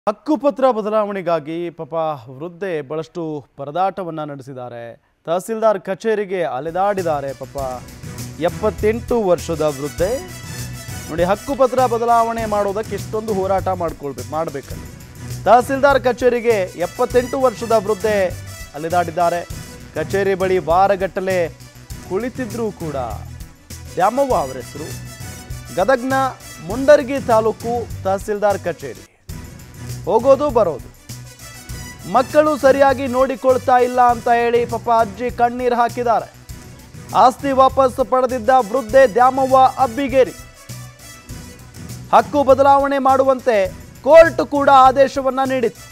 ಹಕ್ಕುಪತ್ರ ಬದಲಾವಣೆಗಾಗಿ ಪಾಪ ವೃದ್ಧೆ ಬಹಳಷ್ಟು ಪರದಾಟವನ್ನು ನಡೆಸಿದ್ದಾರೆ ತಹಸೀಲ್ದಾರ್ ಕಚೇರಿಗೆ ಅಲೆದಾಡಿದ್ದಾರೆ ಪಾಪ ಎಪ್ಪತ್ತೆಂಟು ವರ್ಷದ ವೃದ್ಧೆ ನೋಡಿ ಹಕ್ಕುಪತ್ರ ಬದಲಾವಣೆ ಮಾಡೋದಕ್ಕೆ ಎಷ್ಟೊಂದು ಹೋರಾಟ ಮಾಡ್ಕೊಳ್ಬೇಕು ಮಾಡಬೇಕಲ್ಲಿ ತಹಸೀಲ್ದಾರ್ ಕಚೇರಿಗೆ ಎಪ್ಪತ್ತೆಂಟು ವರ್ಷದ ವೃದ್ಧೆ ಅಲೆದಾಡಿದ್ದಾರೆ ಕಚೇರಿ ಬಳಿ ವಾರಗಟ್ಟಲೆ ಕುಳಿತಿದ್ರೂ ಕೂಡ ದ್ಯಾಮವ್ವ ಅವರ ಹೆಸರು ಗದಗ್ನ ಮುಂಡರ್ಗಿ ತಾಲೂಕು ತಹಸೀಲ್ದಾರ್ ಕಚೇರಿ ಹೋಗೋದು ಬರೋದು ಮಕ್ಕಳು ಸರಿಯಾಗಿ ನೋಡಿಕೊಳ್ತಾ ಇಲ್ಲ ಅಂತ ಹೇಳಿ ಪಾಪ ಅಜ್ಜಿ ಕಣ್ಣೀರು ಹಾಕಿದ್ದಾರೆ ಆಸ್ತಿ ವಾಪಸ್ ಪಡೆದಿದ್ದ ವೃದ್ಧೆ ದ್ಯಾಮವ್ವ ಅಬ್ಬಿಗೇರಿ ಹಕ್ಕು ಬದಲಾವಣೆ ಮಾಡುವಂತೆ ಕೋರ್ಟ್ ಕೂಡ ಆದೇಶವನ್ನ ನೀಡಿತ್ತು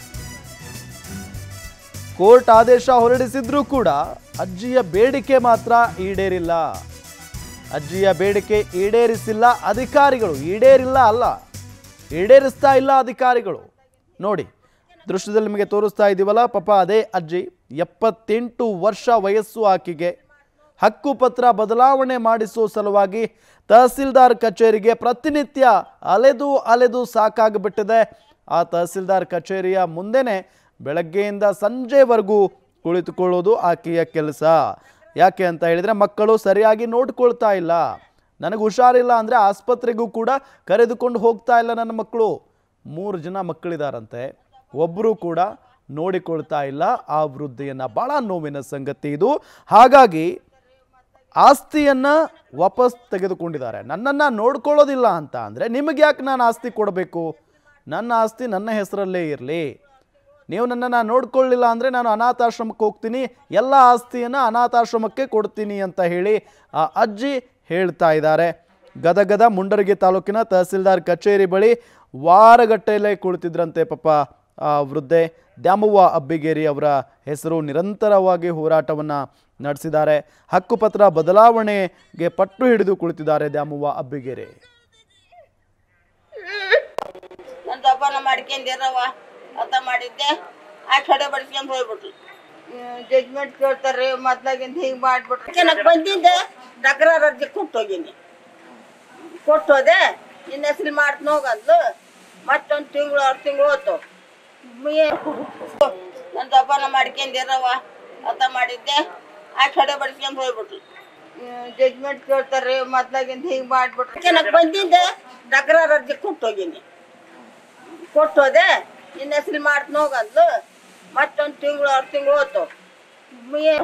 ಕೋರ್ಟ್ ಆದೇಶ ಹೊರಡಿಸಿದ್ರೂ ಕೂಡ ಅಜ್ಜಿಯ ಬೇಡಿಕೆ ಮಾತ್ರ ಈಡೇರಿಲ್ಲ ಅಜ್ಜಿಯ ಬೇಡಿಕೆ ಈಡೇರಿಸಿಲ್ಲ ಅಧಿಕಾರಿಗಳು ಈಡೇರಿಲ್ಲ ಅಲ್ಲ ಈಡೇರಿಸ್ತಾ ಇಲ್ಲ ಅಧಿಕಾರಿಗಳು ನೋಡಿ ದೃಶ್ಯದಲ್ಲಿ ನಿಮಗೆ ತೋರಿಸ್ತಾ ಇದ್ದೀವಲ್ಲ ಪಾಪ ಅದೇ ಅಜ್ಜಿ ಎಪ್ಪತ್ತೆಂಟು ವರ್ಷ ವಯಸ್ಸು ಆಕೆಗೆ ಹಕ್ಕುಪತ್ರ ಬದಲಾವಣೆ ಮಾಡಿಸುವ ಸಲುವಾಗಿ ತಹಸೀಲ್ದಾರ್ ಕಚೇರಿಗೆ ಪ್ರತಿನಿತ್ಯ ಅಲೆದು ಅಲೆದು ಸಾಕಾಗಿಬಿಟ್ಟಿದೆ ಆ ತಹಸೀಲ್ದಾರ್ ಕಚೇರಿಯ ಮುಂದೆನೆ ಬೆಳಗ್ಗೆಯಿಂದ ಸಂಜೆವರೆಗೂ ಕುಳಿತುಕೊಳ್ಳೋದು ಆಕೆಯ ಕೆಲಸ ಯಾಕೆ ಅಂತ ಹೇಳಿದರೆ ಮಕ್ಕಳು ಸರಿಯಾಗಿ ನೋಡ್ಕೊಳ್ತಾ ಇಲ್ಲ ನನಗೆ ಹುಷಾರಿಲ್ಲ ಅಂದರೆ ಆಸ್ಪತ್ರೆಗೂ ಕೂಡ ಕರೆದುಕೊಂಡು ಹೋಗ್ತಾ ಇಲ್ಲ ನನ್ನ ಮಕ್ಕಳು ಮೂರು ಜನ ಮಕ್ಕಳಿದಾರಂತೆ ಒಬ್ಬರು ಕೂಡ ನೋಡಿಕೊಳ್ತಾ ಇಲ್ಲ ಆ ವೃದ್ಧೆಯನ್ನು ಭಾಳ ನೋವಿನ ಸಂಗತಿ ಇದು ಹಾಗಾಗಿ ಆಸ್ತಿಯನ್ನ ವಾಪಸ್ ತೆಗೆದುಕೊಂಡಿದ್ದಾರೆ ನನ್ನನ್ನು ನೋಡ್ಕೊಳ್ಳೋದಿಲ್ಲ ಅಂತ ಅಂದರೆ ನಿಮಗೆ ಯಾಕೆ ನಾನು ಆಸ್ತಿ ಕೊಡಬೇಕು ನನ್ನ ಆಸ್ತಿ ನನ್ನ ಹೆಸರಲ್ಲೇ ಇರಲಿ ನೀವು ನನ್ನನ್ನು ನೋಡ್ಕೊಳ್ಳಿಲ್ಲ ಅಂದರೆ ನಾನು ಅನಾಥಾಶ್ರಮಕ್ಕೆ ಹೋಗ್ತೀನಿ ಎಲ್ಲ ಆಸ್ತಿಯನ್ನು ಅನಾಥಾಶ್ರಮಕ್ಕೆ ಕೊಡ್ತೀನಿ ಅಂತ ಹೇಳಿ ಆ ಅಜ್ಜಿ ಹೇಳ್ತಾ ಇದ್ದಾರೆ ಗದಗದ ಮುಂಡರಗಿ ತಾಲೂಕಿನ ತಹಸೀಲ್ದಾರ್ ಕಚೇರಿ ಬಳಿ ವಾರಗಟ್ಟಲೆ ಕುಳಿತಿದ್ರಂತೆ ಪಾಪ ಆ ವೃದ್ಧೆ ದ್ಯಾಮವ್ವ ಅಬ್ಬಿಗೇರಿ ಅವರ ಹೆಸರು ನಿರಂತರವಾಗಿ ಹೋರಾಟವನ್ನು ನಡೆಸಿದ್ದಾರೆ ಹಕ್ಕುಪತ್ರ ಬದಲಾವಣೆಗೆ ಪಟ್ಟು ಹಿಡಿದು ಕುಳಿತಿದ್ದಾರೆ ದ್ಯಾಮವ್ವ ಅಬ್ಬಿಗೇರಿ ನನ್ನ ಜಪಾನ ಮಾಡ್ಕೊಂಡಿರವ ಅರ್ಥ ಮಾಡಿದ್ದೆ ಆ ಕಡೆ ಬಡಿಸ್ಕೊಂಡು ಹೋಗ್ಬಿಟ್ಲು ಜಜ್ಮೆಂಟ್ ಕೇಳ್ತಾರೆ ಮೊದ್ಲಾಗಿಂದ ಹಿಂಗೆ ಮಾಡ್ಬಿಟ್ರು ಕೆನಕ್ ಬಂದಿದ್ದೆ ತಕರಾರು ಅರ್ಜಿ ಕೊಟ್ಟೋಗಿನಿ ಕೊಟ್ಟೋದೆ ನಿನ್ನ ಹೆಸರು ಮಾಡ್ತೀನಿ ಹೋಗಂದ್ಲು ಮತ್ತೊಂದು ತಿಂಗಳು ಆರು ತಿಂಗಳು ಹೋತು ನನ್ನ ಜಪಾನ ಮಾಡ್ಕೊಂಡಿರವ ಅರ್ಥ ಮಾಡಿದ್ದೆ ಆ ಕಡೆ ಬಡಿಸ್ಕೊಂಡು ಹೋಗ್ಬಿಟ್ಲು ಜಜ್ಮೆಂಟ್ ಕೇಳ್ತಾರೆ ಮೊದ್ಲಾಗಿಂದ ಹಿಂಗೆ ಮಾಡ್ಬಿಟ್ರು ಕೆನಕ್ ಬಂದಿದ್ದೆ ತಕರಾರು ಅರ್ಜಿ ಕೊಟ್ಟೋಗಿನಿ ಕೊಟ್ಟೋದೆ ನಿನ್ನ ಹೆಸರು ಮಾಡ್ತೀನಿ ಹೋಗಂದ್ಲು ಮತ್ತೊಂದು ತಿಂಗಳು ಆರು ತಿಂಗಳು ಹೋತು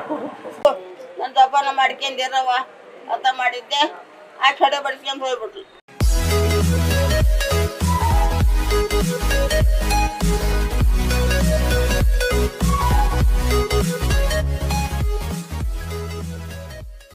ನನ್ನ ಜಪಾನ ಮಾಡ್ಕೊಂಡಿರವ ಅರ್ಥ ಮಾಡಿದ್ದೆ ಆ ಕಡೆ ಬಡಿಸ್ಕೊಂಡು ಹೋಗ್ಬಿಟ್ಲು